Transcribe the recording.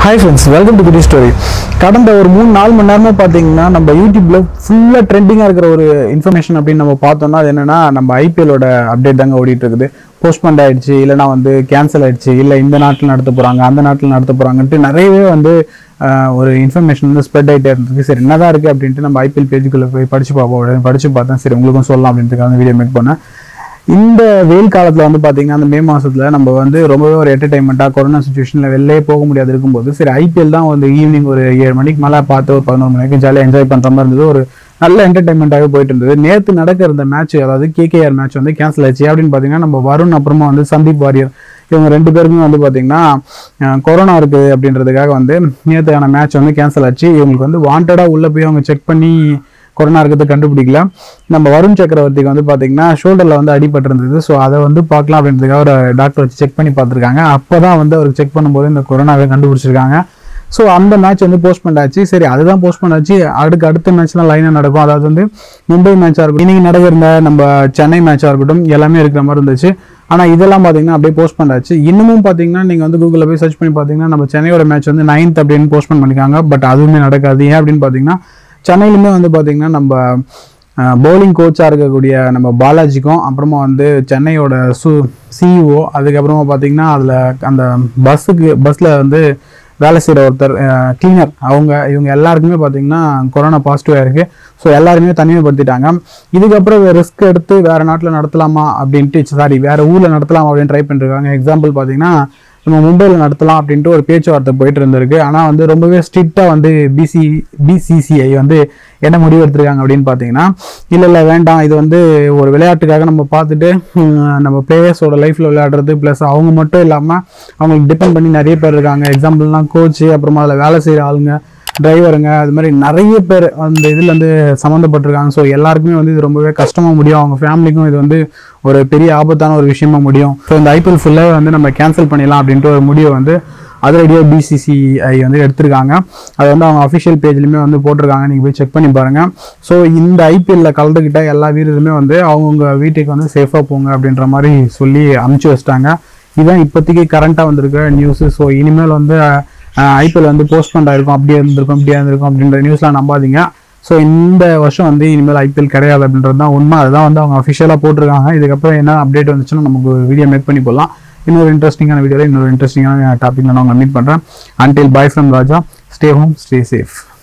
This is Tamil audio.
ஹாய் ஃப்ரெண்ட்ஸ் வெல்கம் டு குடி ஸ்டோரி கடந்த ஒரு மூணு நாலு மணி நேரமா பார்த்தீங்கன்னா நம்ம யூடியூப்ல ஃபுல்லாக ட்ரெண்டிங்காக இருக்கிற ஒரு இன்ஃபர்மேஷன் அப்படின்னு நம்ம பார்த்தோம்னா அது என்னன்னா நம்ம ஐபிஎலோட அப்டேட் தாங்க ஓடிட்டு இருக்குது போஸ்ட்பண்ட் ஆயிடுச்சு இல்லைனா வந்து கேன்சல் ஆயிடுச்சு இல்லை இந்த நாட்டில் நடத்த போகிறாங்க அந்த நாட்டில் நடத்த போகிறாங்கன்ட்டு நிறையவே வந்து ஆஹ், ஒரு இன்ஃபர்மேஷன் வந்து ஸ்ப்ரெட் ஆகிட்டே இருந்தது சரி என்னதான் இருக்குது அப்படின்ட்டு நம்ம ஐபிஎல் பேஜுக்குள்ளே போய் படிச்சு பார்ப்போம் அப்படின்னு படிச்சு பார்த்தேன் சரி உங்களுக்கும் சொல்லலாம் அப்படின்றதுக்காக வீடியோ மேக் பண்ணேன் இந்த வெயில் காலத்துல வந்து பாத்தீங்கன்னா அந்த மே மாசத்துல நம்ம வந்து ரொம்பவே ஒரு என்டர்டைன்மெண்ட்டாக கொரோனா சுச்சுவேஷன்ல வெளிலே போக முடியாது இருக்கும்போது சரி ஐபிஎல் தான் வந்து ஈவினிங் ஒரு ஏழு மணிக்கு மேலே பார்த்து ஒரு பதினோரு மணிக்கு ஜாலியாக என்ஜாய் பண்ற மாதிரி இருந்தது ஒரு நல்ல என்டர்டைன்மெண்ட்டாகவே போயிட்டு இருந்தது நேற்று நடக்கிற இந்த மேட்ச் அதாவது கேகேஆர் மேட்ச் வந்து கேன்சல் ஆச்சு அப்படின்னு பார்த்தீங்கன்னா நம்ம வருண் அப்புறமா வந்து சந்தீப் வாரியர் இவங்க ரெண்டு பேருக்குமே வந்து பார்த்தீங்கன்னா அஹ், கொரோனா இருக்குது அப்படின்றதுக்காக வந்து நேற்றுக்கான மேட்ச் வந்து கேன்சல் ஆச்சு இவங்களுக்கு வந்து வாண்டடாக உள்ளே போய் அவங்க செக் பண்ணி கொரோனா இருக்கிறது கண்டுபிடிக்கல நம்ம வருண் சக்கரவர்த்திக்கு வந்து பார்த்தீங்கன்னா ஷோல்டரில் வந்து அடிபட்டிருந்தது ஸோ அதை வந்து பார்க்கலாம் அப்படின்றதுக்காக ஒரு டாக்டர் வச்சு செக் பண்ணி பார்த்துருக்காங்க அப்போ தான் வந்து அவருக்கு செக் பண்ணும்போது இந்த கொரோனாவை கண்டுபிடிச்சிருக்காங்க ஸோ அந்த மேட்ச் வந்து போஸ்ட்பண்ட் ஆச்சு சரி அதுதான் போஸ்ட்பண்ட் ஆச்சு அடுக்கு அடுத்த மேட்ச்லாம் லைனாக நடக்கும் அதாவது வந்து மும்பை மேட்சாக இருக்கட்டும் இன்னைக்கு நடக்கிற நம்ம சென்னை மேட்சாக இருக்கட்டும் எல்லாமே இருக்கிற மாதிரி இருந்துச்சு ஆனால் இதெல்லாம் பார்த்தீங்கன்னா அப்படியே போஸ்ட்பண்ட் ஆச்சு இன்னமும் பார்த்தீங்கன்னா நீங்கள் வந்து கூகுளில் போய் சர்ச் பண்ணி பார்த்தீங்கன்னா நம்ம சென்னையோட மேட்ச் வந்து நைன்த் அப்படின்னு போஸ்ட்பண்ட் பண்ணிருக்காங்க பட் அதுவுமே நடக்காது ஏன் அப்படின்னு பார்த்தீங்கன்னா சென்னையிலுமே வந்து பார்த்தீங்கன்னா நம்ம பவுலிங் கோச்சாக இருக்கக்கூடிய நம்ம பாலாஜிக்கும் அப்புறமா வந்து சென்னையோட சு சிஇஓ அதுக்கப்புறமா பார்த்தீங்கன்னா அதில் அந்த பஸ்ஸுக்கு பஸ்ஸில் வந்து வேலை செய்கிற ஒருத்தர் கிளீனர் அவங்க இவங்க எல்லாருக்குமே பார்த்தீங்கன்னா கொரோனா பாசிட்டிவாக இருக்குது ஸோ எல்லாருமே தனிமைப்படுத்திட்டாங்க இதுக்கப்புறம் ரிஸ்க் எடுத்து வேறு நாட்டில் நடத்தலாமா அப்படின்ட்டு சாரி வேறு ஊரில் நடத்தலாமா அப்படின்னு ட்ரை பண்ணிருக்காங்க எக்ஸாம்பிள் பார்த்தீங்கன்னா நம்ம மும்பையில் நடத்தலாம் அப்படின்ட்டு ஒரு பேச்சுவார்த்தை போயிட்டு இருந்திருக்கு ஆனால் வந்து ரொம்பவே ஸ்ட்ரிக்டாக வந்து பிசி பிசிசிஐ வந்து என்ன முடிவு எடுத்திருக்காங்க அப்படின்னு பார்த்தீங்கன்னா இல்லை இல்லை வேண்டாம் இது வந்து ஒரு விளையாட்டுக்காக நம்ம பார்த்துட்டு ஹம், நம்ம பிளேயர்ஸோட லைஃப்பில் விளையாடுறது ப்ளஸ் அவங்க மட்டும் இல்லாமல் அவங்களுக்கு டிபெண்ட் பண்ணி நிறைய பேர் இருக்காங்க எக்ஸாம்பிள்லாம் கோச்சு அப்புறமா அதில் வேலை செய்கிற ஆளுங்க டிரைவருங்க அது மாதிரி நிறைய பேர் அந்த இதில் வந்து சம்மந்தப்பட்டிருக்காங்க ஸோ எல்லாருக்குமே வந்து இது ரொம்பவே கஷ்டமாக முடியும் அவங்க ஃபேமிலிக்கும் இது வந்து ஒரு பெரிய ஆபத்தான ஒரு விஷயமா முடியும் ஸோ இந்த ஐபிஎல் ஃபுல்லாக வந்து நம்ம கேன்சல் பண்ணிடலாம் அப்படின்ட்டு ஒரு முடிவை வந்து அதிரடியாக பிசிசிஐ வந்து எடுத்திருக்காங்க அது வந்து அவங்க அஃபிஷியல் பேஜ்லையுமே வந்து போட்டிருக்காங்க நீங்கள் போய் செக் பண்ணி பாருங்கள் ஸோ இந்த ஐபிஎல்லில் கலந்துக்கிட்ட எல்லா வீரருமே வந்து அவங்கவுங்க வீட்டுக்கு வந்து சேஃபாக போங்க அப்படின்ற மாதிரி சொல்லி அமுச்சு வச்சிட்டாங்க இதுதான் இப்போதைக்கு கரண்ட்டாக வந்திருக்க நியூஸு ஸோ இனிமேல் வந்து ஐபிஎல் வந்து போஸ்ட்பண்ட் ஆயிருக்கும் அப்படியே இருந்திருக்கும் இப்படியே இருந்திருக்கும் அப்படின்ற நியூஸ்லாம் நம்பாதீங்க ஸோ இந்த வருஷம் வந்து இனிமேல் ஐபிஎல் கிடையாது அப்படின்றது தான் உண்மை அதுதான் வந்து அவங்க அஃபிஷியலாக போட்டிருக்காங்க இதுக்கப்புறம் என்ன அப்டேட் வந்துச்சுன்னா நமக்கு வீடியோ மேக் பண்ணி போடலாம் இன்னொரு இன்ட்ரெஸ்டிங்கான வீடியோவில் இன்னொரு இன்ட்ரெஸ்டிங்கான டாப்பிக்கில் நான் உங்களை மீட் பண்ணுறேன் until bye from Raja stay home stay safe